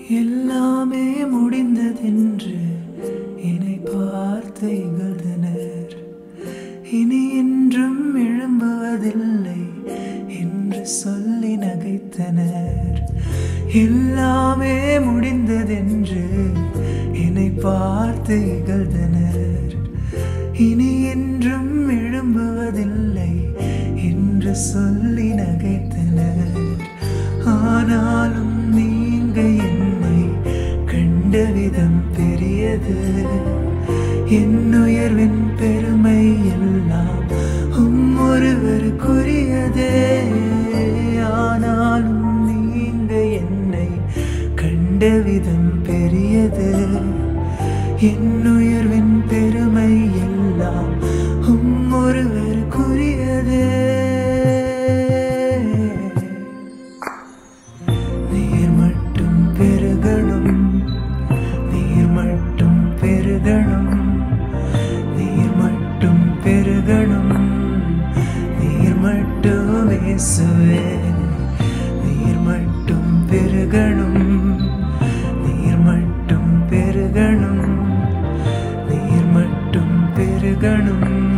எல்லாமே முடிந்ததென்று என்னை பார்த்து இகழ்ந்தனர் இனி என்றும் எழும்புவதில்லை என்று சொல்லி நகைத்தனர் எல்லாமே முடிந்ததென்று என்னை பார்த்து இகழ்ந்தனர் இனி என்றும் எழும்புவதில்லை என்று சொல்லி நகைத்தனர் ஆனாலும் நீங்க என்னை கண்ட விதம் பெரியது என் உயர்வின் பெருமை எல்லாம் உம் ஒருவருக்குரியதே ஆனாலும் நீங்க என்னை கண்ட விதம் பெரியது என் உயர்வின் பெருமை எல்லாம் உம் ஒருவருக்குரியதே நீர் மட்டும் பெருகணும் நீர் மட்டும் பெருகணும் நீர் மட்டும் பெருகணும் நீர் மட்டும் இயேசுவே நீர் மட்டும் பெருகணும் நீர் மட்டும் பெருகணும் நீர் மட்டும் பெருகணும்